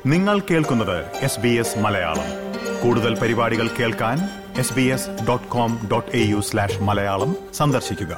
നിങ്ങൾ കേൾക്കുന്നത് S B S Malayalam കൂടുതൽ പരിപാടികൾ കേൾക്കാൻ S B S dot com dot A U slash Malayalam സന്ദർശിക്കുക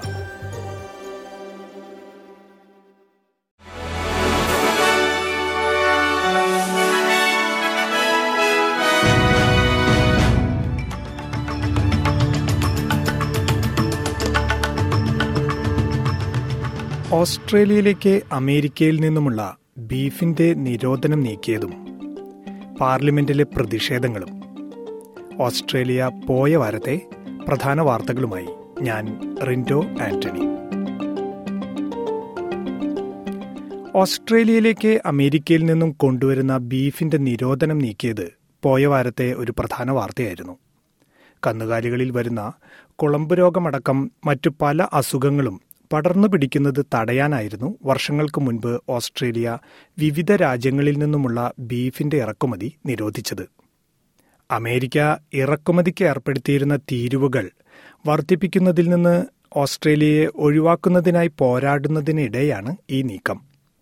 ഓസ്ട്രേലിയയിലേക്ക് അമേരിക്കയിൽ നിന്നുമുള്ള ബീഫിന്റെ നിരോധനം നീക്കിയതും പാർലമെന്റിലെ പ്രതിഷേധങ്ങളും ഓസ്ട്രേലിയ പോയ വാരത്തെ പ്രധാന വാർത്തകളുമായി ഞാൻ റിൻഡോ ആന്റണി ഓസ്ട്രേലിയയിലേക്ക് അമേരിക്കയിൽ നിന്നും കൊണ്ടുവരുന്ന ബീഫിന്റെ നിരോധനം നീക്കിയത് പോയ വാരത്തെ ഒരു പ്രധാന വാർത്തയായിരുന്നു കന്നുകാലികളിൽ വരുന്ന കുളമ്പ് രോഗമടക്കം മറ്റു പല അസുഖങ്ങളും പടർന്നു പിടിക്കുന്നത് തടയാനായിരുന്നു വർഷങ്ങൾക്ക് മുൻപ് ഓസ്ട്രേലിയ വിവിധ രാജ്യങ്ങളിൽ നിന്നുമുള്ള ബീഫിന്റെ ഇറക്കുമതി നിരോധിച്ചത് അമേരിക്ക ഇറക്കുമതിക്ക് ഏർപ്പെടുത്തിയിരുന്ന തീരുവകൾ വർദ്ധിപ്പിക്കുന്നതിൽ നിന്ന് ഓസ്ട്രേലിയയെ ഒഴിവാക്കുന്നതിനായി പോരാടുന്നതിനിടെയാണ് ഈ നീക്കം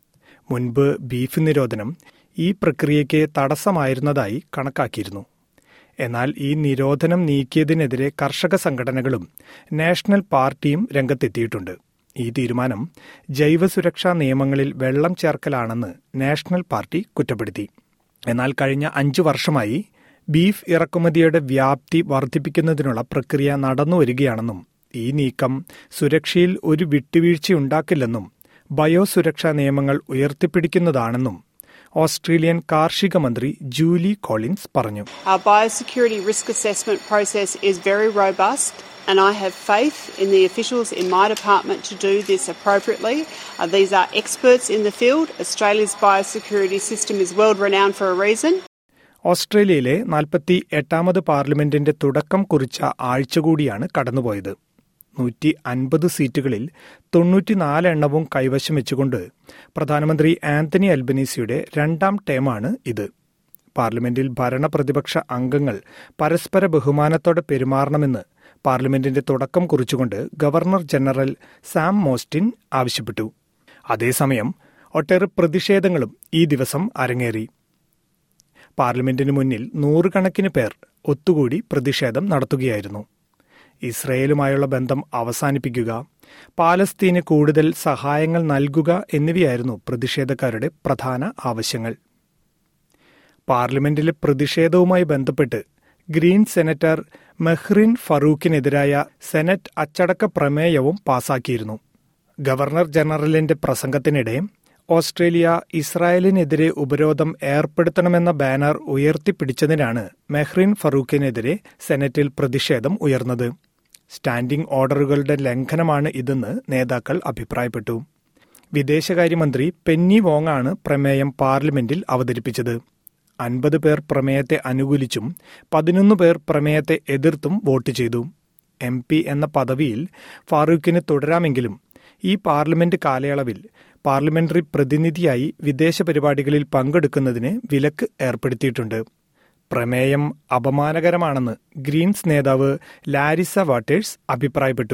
മുൻപ് ബീഫ് നിരോധനം ഈ പ്രക്രിയയ്ക്ക് തടസ്സമായിരുന്നതായി കണക്കാക്കിയിരുന്നു എന്നാൽ ഈ നിരോധനം നീക്കിയതിനെതിരെ കർഷക സംഘടനകളും നാഷണൽ പാർട്ടിയും രംഗത്തെത്തിയിട്ടുണ്ട് ഈ തീരുമാനം ജൈവസുരക്ഷാ നിയമങ്ങളിൽ വെള്ളം ചേർക്കലാണെന്ന് നാഷണൽ പാർട്ടി കുറ്റപ്പെടുത്തി എന്നാൽ കഴിഞ്ഞ അഞ്ചു വർഷമായി ബീഫ് ഇറക്കുമതിയുടെ വ്യാപ്തി വർദ്ധിപ്പിക്കുന്നതിനുള്ള പ്രക്രിയ നടന്നുവരികയാണെന്നും ഈ നീക്കം സുരക്ഷയിൽ ഒരു വിട്ടുവീഴ്ചയുണ്ടാക്കില്ലെന്നും ബയോസുരക്ഷാ നിയമങ്ങൾ ഉയർത്തിപ്പിടിക്കുന്നതാണെന്നും ഓസ്ട്രേലിയൻ കാർഷിക മന്ത്രി ജൂലി കോളിൻസ് പറഞ്ഞു Our biosecurity risk assessment process is very robust, and I have faith in the officials in my department to do this appropriately. Uh, these are experts in the field. Australia's biosecurity system is world renowned for a reason. ഓസ്ട്രേലിയയിലെ നാൽപ്പത്തി എട്ടാമത് പാർലമെന്റിന്റെ തുടക്കം കുറിച്ച ആഴ്ച കൂടിയാണ് കടന്നുപോയത് നൂറ്റി അൻപത് സീറ്റുകളിൽ തൊണ്ണൂറ്റിനാല് എണ്ണവും കൈവശം വെച്ചുകൊണ്ട് പ്രധാനമന്ത്രി ആന്റണി അൽബനീസിയുടെ രണ്ടാം ടേമാണ് ഇത് പാർലമെന്റിൽ ഭരണപ്രതിപക്ഷ അംഗങ്ങൾ പരസ്പര ബഹുമാനത്തോടെ പെരുമാറണമെന്ന് പാർലമെന്റിന്റെ തുടക്കം കുറിച്ചുകൊണ്ട് ഗവർണർ ജനറൽ സാം മോസ്റ്റിൻ ആവശ്യപ്പെട്ടു അതേസമയം ഒട്ടേറെ പ്രതിഷേധങ്ങളും ഈ ദിവസം അരങ്ങേറി പാർലമെന്റിന് മുന്നിൽ നൂറുകണക്കിന് പേർ ഒത്തുകൂടി പ്രതിഷേധം നടത്തുകയായിരുന്നു ഇസ്രയേലുമായുള്ള ബന്ധം അവസാനിപ്പിക്കുക പാലസ്തീന് കൂടുതൽ സഹായങ്ങൾ നൽകുക എന്നിവയായിരുന്നു പ്രതിഷേധക്കാരുടെ പ്രധാന ആവശ്യങ്ങൾ പാർലമെന്റിലെ പ്രതിഷേധവുമായി ബന്ധപ്പെട്ട് ഗ്രീൻ സെനറ്റർ മെഹ്റിൻ ഫറൂഖിനെതിരായ സെനറ്റ് അച്ചടക്ക പ്രമേയവും പാസാക്കിയിരുന്നു ഗവർണർ ജനറലിന്റെ പ്രസംഗത്തിനിടെ ഓസ്ട്രേലിയ ഇസ്രായേലിനെതിരെ ഉപരോധം ഏർപ്പെടുത്തണമെന്ന ബാനർ ഉയർത്തിപ്പിടിച്ചതിനാണ് മെഹ്റിൻ ഫറൂഖിനെതിരെ സെനറ്റിൽ പ്രതിഷേധം ഉയർന്നത് സ്റ്റാൻഡിംഗ് ഓർഡറുകളുടെ ലംഘനമാണ് ഇതെന്ന് നേതാക്കൾ അഭിപ്രായപ്പെട്ടു വിദേശകാര്യമന്ത്രി പെന്നി വോങ്ങാണ് പ്രമേയം പാർലമെന്റിൽ അവതരിപ്പിച്ചത് അൻപത് പേർ പ്രമേയത്തെ അനുകൂലിച്ചും പതിനൊന്ന് പേർ പ്രമേയത്തെ എതിർത്തും വോട്ട് ചെയ്തു എം പി എന്ന പദവിയിൽ ഫാറൂഖിന് തുടരാമെങ്കിലും ഈ പാർലമെന്റ് കാലയളവിൽ പാർലമെന്ററി പ്രതിനിധിയായി വിദേശ പരിപാടികളിൽ പങ്കെടുക്കുന്നതിന് വിലക്ക് ഏർപ്പെടുത്തിയിട്ടുണ്ട് പ്രമേയം അപമാനകരമാണെന്ന് ഗ്രീൻസ് നേതാവ് ലാരിസ വാട്ടേഴ്സ് അഭിപ്രായപ്പെട്ടു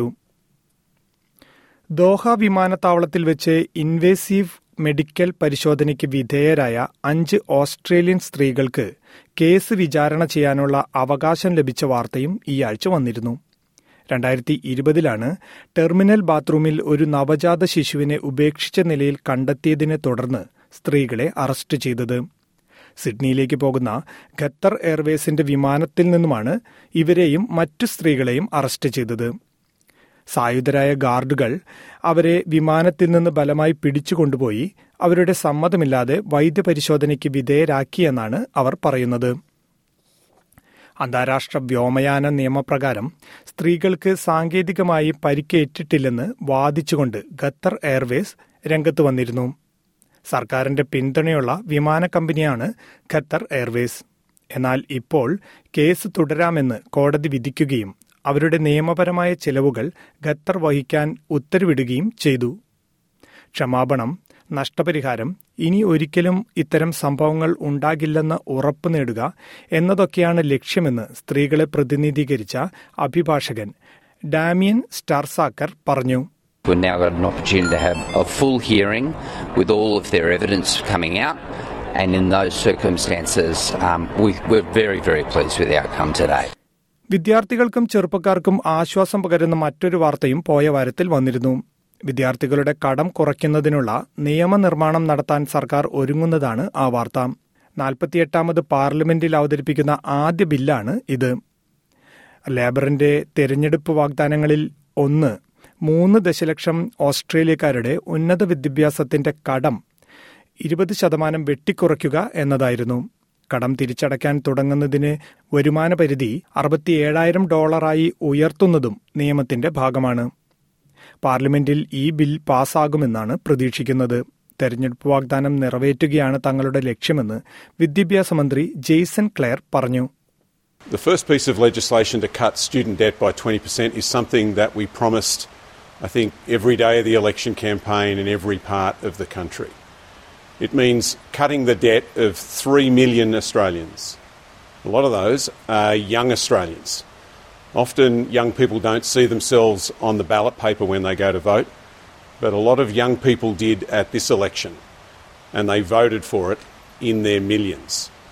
ദോഹ വിമാനത്താവളത്തിൽ വെച്ച് ഇൻവേസീവ് മെഡിക്കൽ പരിശോധനയ്ക്ക് വിധേയരായ അഞ്ച് ഓസ്ട്രേലിയൻ സ്ത്രീകൾക്ക് കേസ് വിചാരണ ചെയ്യാനുള്ള അവകാശം ലഭിച്ച വാർത്തയും ഈ ആഴ്ച വന്നിരുന്നു രണ്ടായിരത്തി ഇരുപതിലാണ് ടെർമിനൽ ബാത്റൂമിൽ ഒരു നവജാത ശിശുവിനെ ഉപേക്ഷിച്ച നിലയിൽ കണ്ടെത്തിയതിനെ തുടർന്ന് സ്ത്രീകളെ അറസ്റ്റ് ചെയ്തത് സിഡ്നിയിലേക്ക് പോകുന്ന ഖത്തർ എയർവേസിന്റെ വിമാനത്തിൽ നിന്നുമാണ് ഇവരെയും മറ്റു സ്ത്രീകളെയും അറസ്റ്റ് ചെയ്തത് സായുധരായ ഗാർഡുകൾ അവരെ വിമാനത്തിൽ നിന്ന് ബലമായി പിടിച്ചുകൊണ്ടുപോയി അവരുടെ സമ്മതമില്ലാതെ വൈദ്യപരിശോധനയ്ക്ക് വിധേയരാക്കിയെന്നാണ് അവർ പറയുന്നത് അന്താരാഷ്ട്ര വ്യോമയാന നിയമപ്രകാരം സ്ത്രീകൾക്ക് സാങ്കേതികമായി പരിക്കേറ്റിട്ടില്ലെന്ന് വാദിച്ചുകൊണ്ട് ഖത്തർ എയർവേസ് രംഗത്ത് വന്നിരുന്നു സർക്കാരിന്റെ പിന്തുണയുള്ള വിമാന കമ്പനിയാണ് ഖത്തർ എയർവേസ് എന്നാൽ ഇപ്പോൾ കേസ് തുടരാമെന്ന് കോടതി വിധിക്കുകയും അവരുടെ നിയമപരമായ ചെലവുകൾ ഖത്തർ വഹിക്കാൻ ഉത്തരവിടുകയും ചെയ്തു ക്ഷമാപണം നഷ്ടപരിഹാരം ഇനി ഒരിക്കലും ഇത്തരം സംഭവങ്ങൾ ഉണ്ടാകില്ലെന്ന് ഉറപ്പു നേടുക എന്നതൊക്കെയാണ് ലക്ഷ്യമെന്ന് സ്ത്രീകളെ പ്രതിനിധീകരിച്ച അഭിഭാഷകൻ ഡാമിയൻ സ്റ്റാർസാക്കർ പറഞ്ഞു We've now got an opportunity to have a full hearing with all of their evidence coming out and in those circumstances, um, we, we're very, very pleased with the outcome today. വിദ്യാർത്ഥികൾക്കും ചെറുപ്പക്കാർക്കും ആശ്വാസം പകരുന്ന മറ്റൊരു വാർത്തയും പോയ വാരത്തിൽ വന്നിരുന്നു വിദ്യാർത്ഥികളുടെ കടം കുറയ്ക്കുന്നതിനുള്ള നിയമനിർമ്മാണം നടത്താൻ സർക്കാർ ഒരുങ്ങുന്നതാണ് ആ വാർത്ത നാൽപ്പത്തിയെട്ടാമത് പാർലമെന്റിൽ അവതരിപ്പിക്കുന്ന ആദ്യ ബില്ലാണ് ഇത് ലേബറിന്റെ തെരഞ്ഞെടുപ്പ് വാഗ്ദാനങ്ങളിൽ ഒന്ന് മൂന്ന് ദശലക്ഷം ഓസ്ട്രേലിയക്കാരുടെ ഉന്നത വിദ്യാഭ്യാസത്തിന്റെ കടം ഇരുപത് ശതമാനം വെട്ടിക്കുറയ്ക്കുക എന്നതായിരുന്നു കടം തിരിച്ചടയ്ക്കാൻ തുടങ്ങുന്നതിന് വരുമാന പരിധി അറുപത്തിയേഴായിരം ഡോളറായി ഉയർത്തുന്നതും നിയമത്തിന്റെ ഭാഗമാണ് പാർലമെന്റിൽ ഈ ബിൽ പാസ്സാകുമെന്നാണ് പ്രതീക്ഷിക്കുന്നത് തെരഞ്ഞെടുപ്പ് വാഗ്ദാനം നിറവേറ്റുകയാണ് തങ്ങളുടെ ലക്ഷ്യമെന്ന് വിദ്യാഭ്യാസ മന്ത്രി ജെയ്സൺ ക്ലെയർ പറഞ്ഞു The first piece of legislation to cut student debt by 20% is something that we promised, I think, every day of the election campaign in every part of the country. It means cutting the debt of 3 million Australians. A lot of those are young Australians. Often young people don't see themselves on the ballot paper when they go to vote, but a lot of young people did at this election, and they voted for it in their millions.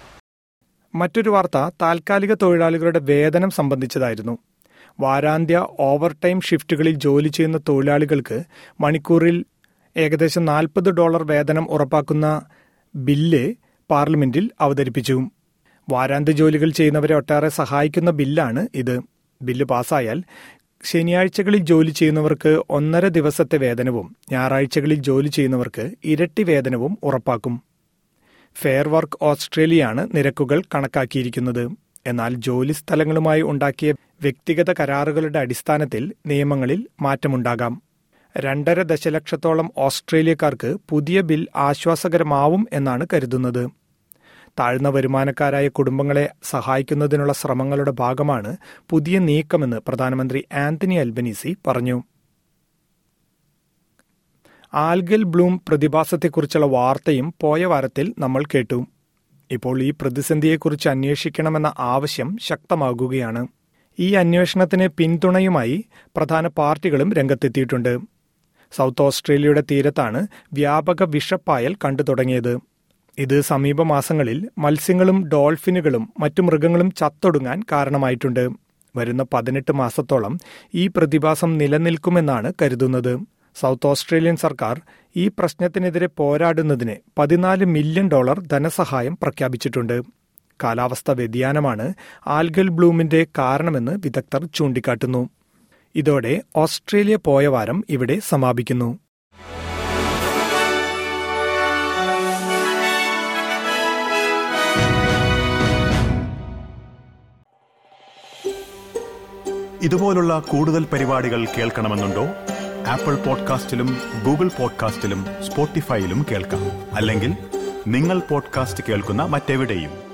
മറ്റൊരു വാർത്ത താൽക്കാലിക തൊഴിലാളികളുടെ വേതനം സംബന്ധിച്ചതായിരുന്നു വാരാന്ത്യ over time ഷിഫ്റ്റുകളിൽ ജോലി ചെയ്യുന്ന തൊഴിലാളികൾക്ക് മണിക്കൂറിൽ ഏകദേശം നാൽപ്പത് ഡോളർ വേതനം ഉറപ്പാക്കുന്ന ബില്ല് പാർലമെന്റിൽ അവതരിപ്പിച്ചു വാരാന്ത്യ ജോലികൾ ചെയ്യുന്നവരെ ഒട്ടേറെ സഹായിക്കുന്ന ബില്ലാണ് ഇത് ബില്ല് പാസ്സായാൽ ശനിയാഴ്ചകളിൽ ജോലി ചെയ്യുന്നവർക്ക് ഒന്നര ദിവസത്തെ വേതനവും ഞായറാഴ്ചകളിൽ ജോലി ചെയ്യുന്നവർക്ക് ഇരട്ടി വേതനവും ഉറപ്പാക്കും ഫെയർ വർക്ക് ഓസ്ട്രേലിയയാണ് നിരക്കുകൾ കണക്കാക്കിയിരിക്കുന്നത് എന്നാൽ ജോലി സ്ഥലങ്ങളുമായി ഉണ്ടാക്കിയ വ്യക്തിഗത കരാറുകളുടെ അടിസ്ഥാനത്തിൽ നിയമങ്ങളിൽ മാറ്റമുണ്ടാകാം രണ്ടര ദശലക്ഷത്തോളം ഓസ്ട്രേലിയക്കാർക്ക് പുതിയ ബിൽ ആശ്വാസകരമാവും എന്നാണ് കരുതുന്നത് താഴ്ന്ന വരുമാനക്കാരായ കുടുംബങ്ങളെ സഹായിക്കുന്നതിനുള്ള ശ്രമങ്ങളുടെ ഭാഗമാണ് പുതിയ നീക്കമെന്ന് പ്രധാനമന്ത്രി ആന്റണി അൽബനീസി പറഞ്ഞു ആൽഗൽ ബ്ലൂം പ്രതിഭാസത്തെക്കുറിച്ചുള്ള വാർത്തയും പോയ വാരത്തിൽ നമ്മൾ കേട്ടു ഇപ്പോൾ ഈ പ്രതിസന്ധിയെക്കുറിച്ച് അന്വേഷിക്കണമെന്ന ആവശ്യം ശക്തമാകുകയാണ് ഈ അന്വേഷണത്തിന് പിന്തുണയുമായി പ്രധാന പാർട്ടികളും രംഗത്തെത്തിയിട്ടുണ്ട് സൗത്ത് ഓസ്ട്രേലിയയുടെ തീരത്താണ് വ്യാപക വിഷപ്പായൽ കണ്ടു തുടങ്ങിയത് ഇത് സമീപ മാസങ്ങളിൽ മത്സ്യങ്ങളും ഡോൾഫിനുകളും മറ്റു മൃഗങ്ങളും ചത്തൊടുങ്ങാൻ കാരണമായിട്ടുണ്ട് വരുന്ന പതിനെട്ട് മാസത്തോളം ഈ പ്രതിഭാസം നിലനിൽക്കുമെന്നാണ് കരുതുന്നത് സൗത്ത് ഓസ്ട്രേലിയൻ സർക്കാർ ഈ പ്രശ്നത്തിനെതിരെ പോരാടുന്നതിന് പതിനാല് മില്യൺ ഡോളർ ധനസഹായം പ്രഖ്യാപിച്ചിട്ടുണ്ട് കാലാവസ്ഥ വ്യതിയാനമാണ് ആൽഗൽ ബ്ലൂമിന്റെ കാരണമെന്ന് വിദഗ്ധർ ചൂണ്ടിക്കാട്ടുന്നു ഇതോടെ ഓസ്ട്രേലിയ പോയ വാരം ഇവിടെ സമാപിക്കുന്നു ഇതുപോലുള്ള കൂടുതൽ പരിപാടികൾ കേൾക്കണമെന്നുണ്ടോ ആപ്പിൾ പോഡ്കാസ്റ്റിലും ഗൂഗിൾ പോഡ്കാസ്റ്റിലും സ്പോട്ടിഫൈയിലും കേൾക്കാം അല്ലെങ്കിൽ നിങ്ങൾ പോഡ്കാസ്റ്റ് കേൾക്കുന്ന മറ്റെവിടെയും